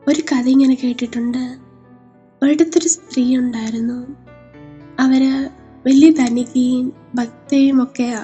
ഒരു കഥ ഇങ്ങനെ കേട്ടിട്ടുണ്ട് ഒരിടത്തൊരു സ്ത്രീ ഉണ്ടായിരുന്നു അവര് വലിയ ധനികയും ഭക്തയും ഒക്കെയാ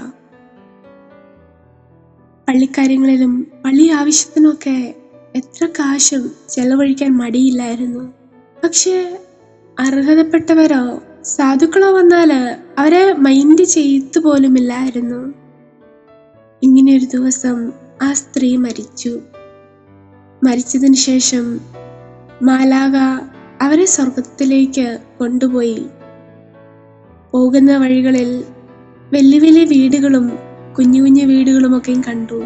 പള്ളിക്കാര്യങ്ങളിലും പള്ളി ആവശ്യത്തിനൊക്കെ എത്ര കാശും ചെലവഴിക്കാൻ മടിയില്ലായിരുന്നു പക്ഷെ അർഹതപ്പെട്ടവരോ സാധുക്കളോ വന്നാല് അവരെ മൈൻഡ് ചെയ്തു പോലുമില്ലായിരുന്നു ഇങ്ങനെ ഒരു ദിവസം ആ സ്ത്രീ മരിച്ചു മരിച്ചതിന് ശേഷം മാലാക അവരെ സ്വർഗത്തിലേക്ക് കൊണ്ടുപോയി പോകുന്ന വഴികളിൽ വലിയ വലിയ വീടുകളും കുഞ്ഞു കുഞ്ഞു വീടുകളുമൊക്കെയും കണ്ടു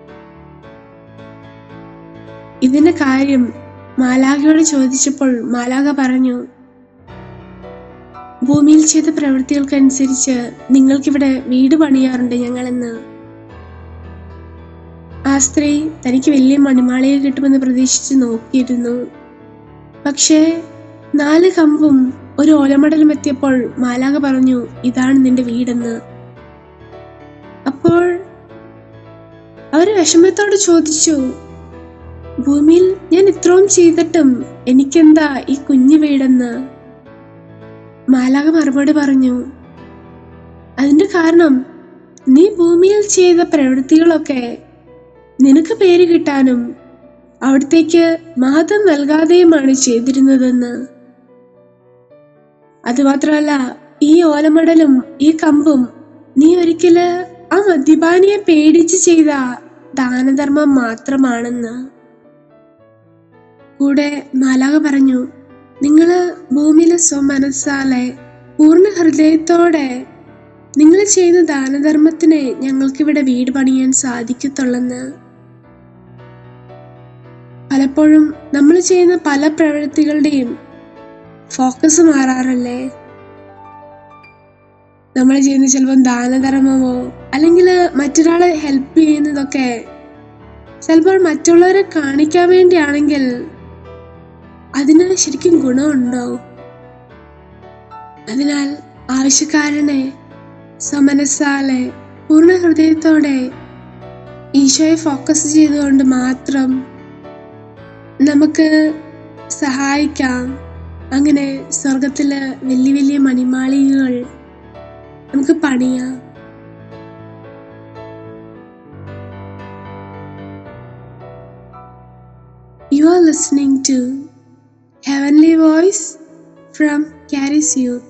ഇതിന്റെ കാര്യം മാലാഖയോട് ചോദിച്ചപ്പോൾ മാലാഖ പറഞ്ഞു ഭൂമിയിൽ ചെയ്ത പ്രവൃത്തികൾക്കനുസരിച്ച് നിങ്ങൾക്കിവിടെ വീട് പണിയാറുണ്ട് ഞങ്ങളെന്ന് ആ സ്ത്രീ തനിക്ക് വലിയ മണിമാളിക കിട്ടുമെന്ന് പ്രതീക്ഷിച്ച് നോക്കിയിരുന്നു പക്ഷേ നാല് കമ്പും ഒരു ഓലമടലും എത്തിയപ്പോൾ മാലാക പറഞ്ഞു ഇതാണ് നിന്റെ വീടെന്ന് അപ്പോൾ അവര് വിഷമത്തോട് ചോദിച്ചു ഭൂമിയിൽ ഞാൻ ഇത്രയും ചെയ്തിട്ടും എനിക്കെന്താ ഈ കുഞ്ഞു വീടെന്ന് മാലാക മറുപടി പറഞ്ഞു അതിന്റെ കാരണം നീ ഭൂമിയിൽ ചെയ്ത പ്രവൃത്തികളൊക്കെ നിനക്ക് പേര് കിട്ടാനും അവിടത്തേക്ക് മഹത്വം നൽകാതെയുമാണ് ചെയ്തിരുന്നതെന്ന് അതുമാത്രമല്ല ഈ ഓലമടലും ഈ കമ്പും നീ ഒരിക്കല് ആ മദ്യപാനിയെ പേടിച്ച് ചെയ്ത ദാനധർമ്മം മാത്രമാണെന്ന് കൂടെ മാലാക പറഞ്ഞു നിങ്ങള് ഭൂമിയിലെ സ്വമനസ്സാലെ പൂർണ്ണ ഹൃദയത്തോടെ നിങ്ങൾ ചെയ്യുന്ന ദാനധർമ്മത്തിന് ഞങ്ങൾക്കിവിടെ വീട് പണിയാൻ സാധിക്കത്തുള്ളെന്ന് പലപ്പോഴും നമ്മൾ ചെയ്യുന്ന പല പ്രവൃത്തികളുടെയും ഫോക്കസ് മാറാറല്ലേ നമ്മൾ ചെയ്യുന്ന ചിലപ്പം ദാനധർമ്മമോ അല്ലെങ്കിൽ മറ്റൊരാളെ ഹെൽപ്പ് ചെയ്യുന്നതൊക്കെ ചിലപ്പോൾ മറ്റുള്ളവരെ കാണിക്കാൻ വേണ്ടിയാണെങ്കിൽ അതിന് ശരിക്കും ഗുണമുണ്ടോ അതിനാൽ ആവശ്യക്കാരനെ സമനസാലെ പൂർണ്ണ ഹൃദയത്തോടെ ഈശോയെ ഫോക്കസ് ചെയ്തുകൊണ്ട് മാത്രം നമുക്ക് സഹായിക്കാം അങ്ങനെ സ്വർഗത്തില് വലിയ വലിയ മണിമാളികകൾ നമുക്ക് പണിയാം You are listening to Heavenly Voice from Caris Youth.